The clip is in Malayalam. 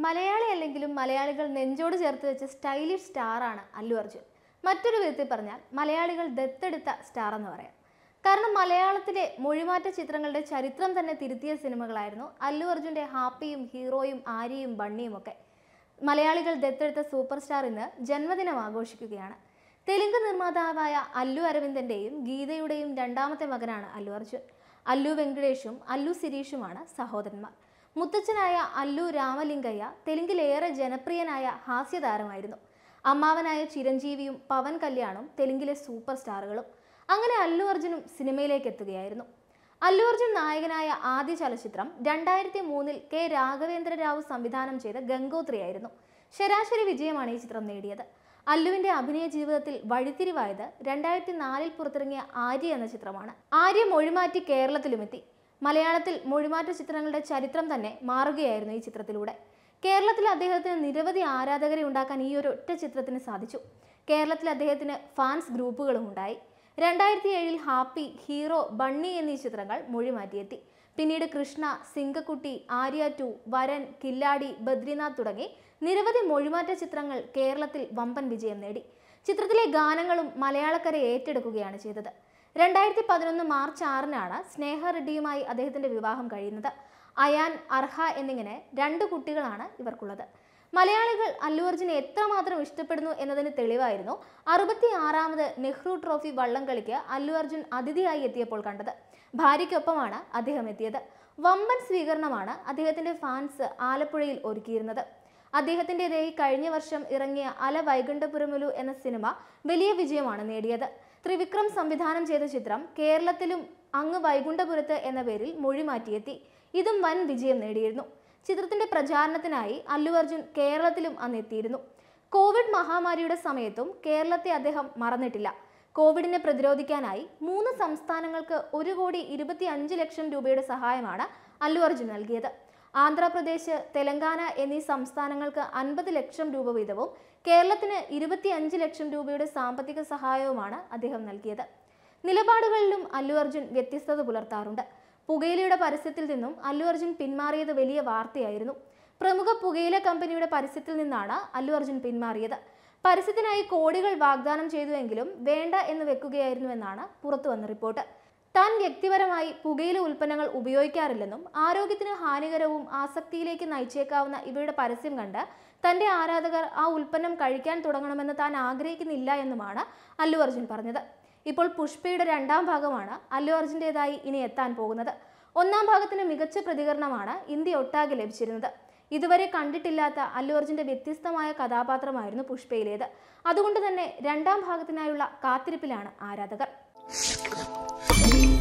മലയാളി അല്ലെങ്കിലും മലയാളികൾ നെഞ്ചോട് ചേർത്ത് വെച്ച സ്റ്റൈലിഷ് സ്റ്റാറാണ് അല്ലു അർജുൻ മറ്റൊരു വിധത്തിൽ പറഞ്ഞാൽ മലയാളികൾ ദത്തെടുത്ത സ്റ്റാർ എന്ന് പറയാം കാരണം മലയാളത്തിലെ മൊഴിമാറ്റ ചിത്രങ്ങളുടെ ചരിത്രം തന്നെ തിരുത്തിയ സിനിമകളായിരുന്നു അല്ലു അർജുൻ്റെ ഹാപ്പിയും ഹീറോയും ആര്യയും ബണ്ണിയും ഒക്കെ മലയാളികൾ ദത്തെടുത്ത സൂപ്പർ സ്റ്റാർ ഇന്ന് ജന്മദിനം ആഘോഷിക്കുകയാണ് തെലുങ്ക് നിർമ്മാതാവായ അല്ലു അരവിന്ദന്റെയും ഗീതയുടെയും രണ്ടാമത്തെ മകനാണ് അല്ലു അർജുൻ അല്ലു വെങ്കടേഷും അല്ലു സിരീഷുമാണ് സഹോദരന്മാർ മുത്തച്ഛനായ അല്ലു രാമലിംഗയ്യ തെലുങ്കിലേറെ ജനപ്രിയനായ ഹാസ്യതാരമായിരുന്നു അമ്മാവനായ ചിരഞ്ജീവിയും പവൻ കല്യാണും തെലുങ്കിലെ സൂപ്പർ സ്റ്റാറുകളും അങ്ങനെ അല്ലു അർജുനും സിനിമയിലേക്ക് എത്തുകയായിരുന്നു അല്ലു അർജുൻ നായകനായ ആദ്യ ചലച്ചിത്രം രണ്ടായിരത്തി മൂന്നിൽ കെ രാഘവേന്ദ്ര റാവു സംവിധാനം ചെയ്ത ഗംഗോത്രിയായിരുന്നു ശരാശരി വിജയമാണ് ഈ ചിത്രം നേടിയത് അല്ലുവിന്റെ അഭിനയ ജീവിതത്തിൽ വഴിത്തിരിവായത് രണ്ടായിരത്തി നാലിൽ പുറത്തിറങ്ങിയ ആര്യ എന്ന ചിത്രമാണ് ആര്യ മൊഴിമാറ്റി കേരളത്തിലുമെത്തി മലയാളത്തിൽ മൊഴിമാറ്റ ചിത്രങ്ങളുടെ ചരിത്രം തന്നെ മാറുകയായിരുന്നു ഈ ചിത്രത്തിലൂടെ കേരളത്തിൽ അദ്ദേഹത്തിന് നിരവധി ആരാധകരെ ഉണ്ടാക്കാൻ ഈ ഒരു ഒറ്റ ചിത്രത്തിന് സാധിച്ചു കേരളത്തിൽ അദ്ദേഹത്തിന് ഫാൻസ് ഗ്രൂപ്പുകളും ഉണ്ടായി രണ്ടായിരത്തി ഏഴിൽ ഹാപ്പി ഹീറോ ബണ്ണി എന്നീ ചിത്രങ്ങൾ മൊഴിമാറ്റിയെത്തി പിന്നീട് കൃഷ്ണ സിംഗക്കുട്ടി ആര്യ ടു വരൻ കില്ലാടി ബദ്രിനാഥ് തുടങ്ങി നിരവധി മൊഴിമാറ്റ ചിത്രങ്ങൾ കേരളത്തിൽ വമ്പൻ വിജയം നേടി ചിത്രത്തിലെ ഗാനങ്ങളും മലയാളക്കര ഏറ്റെടുക്കുകയാണ് ചെയ്തത് രണ്ടായിരത്തി പതിനൊന്ന് മാർച്ച് ആറിനാണ് സ്നേഹ റെഡ്ഡിയുമായി അദ്ദേഹത്തിന്റെ വിവാഹം കഴിയുന്നത് അയാൻ അർഹ എന്നിങ്ങനെ രണ്ട് കുട്ടികളാണ് ഇവർക്കുള്ളത് മലയാളികൾ അല്ലു അർജുനെ എത്രമാത്രം ഇഷ്ടപ്പെടുന്നു എന്നതിന് തെളിവായിരുന്നു അറുപത്തി ആറാമത് നെഹ്റു ട്രോഫി വള്ളംകളിക്ക് അല്ലു അർജുൻ അതിഥിയായി എത്തിയപ്പോൾ കണ്ടത് ഭാര്യയ്ക്കൊപ്പമാണ് അദ്ദേഹം എത്തിയത് വമ്പൻ സ്വീകരണമാണ് അദ്ദേഹത്തിന്റെ ഫാൻസ് ആലപ്പുഴയിൽ ഒരുക്കിയിരുന്നത് അദ്ദേഹത്തിൻ്റെതായി കഴിഞ്ഞ വർഷം ഇറങ്ങിയ അല വൈകുണ്ഠപുരമുലു എന്ന സിനിമ വലിയ വിജയമാണ് നേടിയത് ത്രിവിക്രം സംവിധാനം ചെയ്ത ചിത്രം കേരളത്തിലും അങ്ങ് വൈകുണ്ഠപുരത്ത് എന്ന പേരിൽ മൊഴി മാറ്റിയെത്തി ഇതും വൻ വിജയം നേടിയിരുന്നു ചിത്രത്തിന്റെ പ്രചാരണത്തിനായി അല്ലു അർജുൻ കേരളത്തിലും അന്ന് എത്തിയിരുന്നു കോവിഡ് മഹാമാരിയുടെ സമയത്തും കേരളത്തെ അദ്ദേഹം മറന്നിട്ടില്ല കോവിഡിനെ പ്രതിരോധിക്കാനായി മൂന്ന് സംസ്ഥാനങ്ങൾക്ക് ഒരു കോടി ഇരുപത്തി അഞ്ച് ലക്ഷം രൂപയുടെ സഹായമാണ് അല്ലു അർജുൻ നൽകിയത് ആന്ധ്രാപ്രദേശ് തെലങ്കാന എന്നീ സംസ്ഥാനങ്ങൾക്ക് അൻപത് ലക്ഷം രൂപ വീതവും കേരളത്തിന് ഇരുപത്തിയഞ്ച് ലക്ഷം രൂപയുടെ സാമ്പത്തിക സഹായവുമാണ് അദ്ദേഹം നൽകിയത് നിലപാടുകളിലും അല്ലു അർജുൻ വ്യത്യസ്തത പുലർത്താറുണ്ട് പുകയിലയുടെ പരസ്യത്തിൽ നിന്നും അല്ലു അർജുൻ പിന്മാറിയത് വലിയ വാർത്തയായിരുന്നു പ്രമുഖ പുകയില കമ്പനിയുടെ പരസ്യത്തിൽ നിന്നാണ് അല്ലു അർജുൻ പിന്മാറിയത് പരസ്യത്തിനായി കോടികൾ വാഗ്ദാനം ചെയ്തുവെങ്കിലും വേണ്ട എന്ന് വെക്കുകയായിരുന്നു എന്നാണ് പുറത്തു വന്ന റിപ്പോർട്ട് താൻ വ്യക്തിപരമായി പുകയില ഉൽപ്പന്നങ്ങൾ ഉപയോഗിക്കാറില്ലെന്നും ആരോഗ്യത്തിന് ഹാനികരവും ആസക്തിയിലേക്ക് നയിച്ചേക്കാവുന്ന ഇവയുടെ പരസ്യം കണ്ട് തന്റെ ആരാധകർ ആ ഉൽപ്പന്നം കഴിക്കാൻ തുടങ്ങണമെന്ന് താൻ ആഗ്രഹിക്കുന്നില്ല എന്നുമാണ് അല്ലു അർജുൻ പറഞ്ഞത് ഇപ്പോൾ പുഷ്പയുടെ രണ്ടാം ഭാഗമാണ് അല്ലു അർജുൻ്റെതായി ഇനി എത്താൻ പോകുന്നത് ഒന്നാം ഭാഗത്തിന് മികച്ച പ്രതികരണമാണ് ഇന്ത്യ ഒട്ടാകെ ലഭിച്ചിരുന്നത് ഇതുവരെ കണ്ടിട്ടില്ലാത്ത അല്ലു അർജുന്റെ വ്യത്യസ്തമായ കഥാപാത്രമായിരുന്നു പുഷ്പയിലേത് അതുകൊണ്ട് തന്നെ രണ്ടാം ഭാഗത്തിനായുള്ള കാത്തിരിപ്പിലാണ് ആരാധകർ